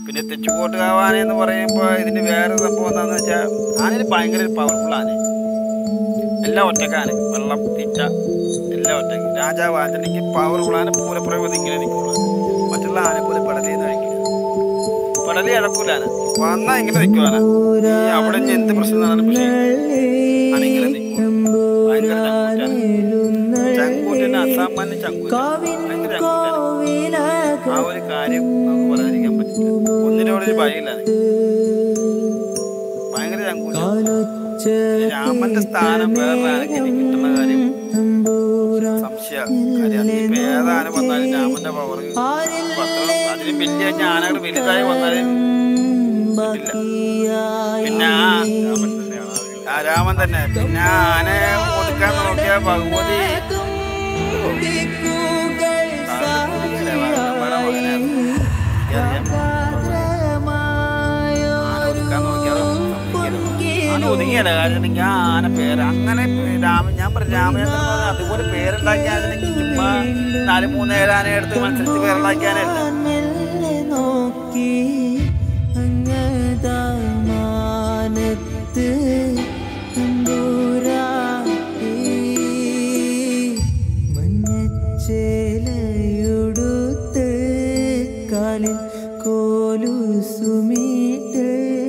പിന്നെ തെച്ചുകോട്ടുകാവാന എന്ന് പറയുമ്പോൾ ഇതിന് വേറെ സംഭവം എന്താണെന്ന് വെച്ചാൽ ആനന് ഭയങ്കര പവർഫുൾ ആന എല്ലാം ഒറ്റക്കാണ് വെള്ളം തീറ്റ എല്ലാം ഒറ്റക്ക് രാജാവ് ആന്റണിക്ക് പവർഫുൾ ആന പൂരപ്രയോഗത്തിൽ ഇങ്ങനെ നിൽക്കുള്ളൂ മറ്റുള്ള ആനെ പോലെ പടലേന്ന് കഴിക്കില്ല പടലി ഇഴക്കൂല ആന വന്നാൽ ഇങ്ങനെ നിൽക്കും ആന ഈ അവിടെ ഇനി എന്ത് പ്രശ്നം നടന്നാലും പക്ഷേ ആണിങ്ങനെ നിൽക്കും ഭയങ്കര ചങ്കൂറ്റാണ് ചങ്കൂറ്റിന് അസാമാന്യ ചങ്കൂറ്റാണ് ഭയങ്കര ചങ്കൂറ്റാണ് ആ ഒരു കാര്യം നമുക്ക് പറയാതിരിക്കാൻ പറ്റില്ല ഒന്നിനോടൊരു ഭയമില്ല ഭയങ്കര ചങ്കൂറ്റാണ് രാമന്റെ സ്ഥാനം വേറെ ആനയ്ക്ക് ഇനി കിട്ടുന്ന കാര്യം സംശയ കാര്യം അതിപ്പോ ഏതാന വന്നാലും രാമന്റെ പവർ അതിലും വലിയ ആനകൾ വലുതായി വന്നാലും കിട്ടില്ല പിന്നെ ആ ആ രാമൻ തന്നെ പിന്നെ ആ ആനയെ ഒതുക്കാൻ നോക്കിയ ഭഗവതി ഒതുങ്ങിയല്ല കാരണം എനിക്ക് ആ ആന പേര് അങ്ങനെ രാമൻ ഞാൻ പറഞ്ഞു രാമചന്ദ്രൻ എന്ന് പറഞ്ഞാൽ അതുപോലെ പേരുണ്ടാക്കിയ അതിനെങ്കിൽ ചുമ്മാ നാല് മൂന്ന് ഏഴ് ആന എടുത്ത് മത്സരിച്ച് പേരുണ്ടാക്കിയാനല്ല മെല്ലെ നോക്കി അങ്ങതാമാനത്ത് തമ്പുരാട്ടി മഞ്ഞച്ചേലയുടുത്ത് കാലിൽ കോലു സുമീട്ട്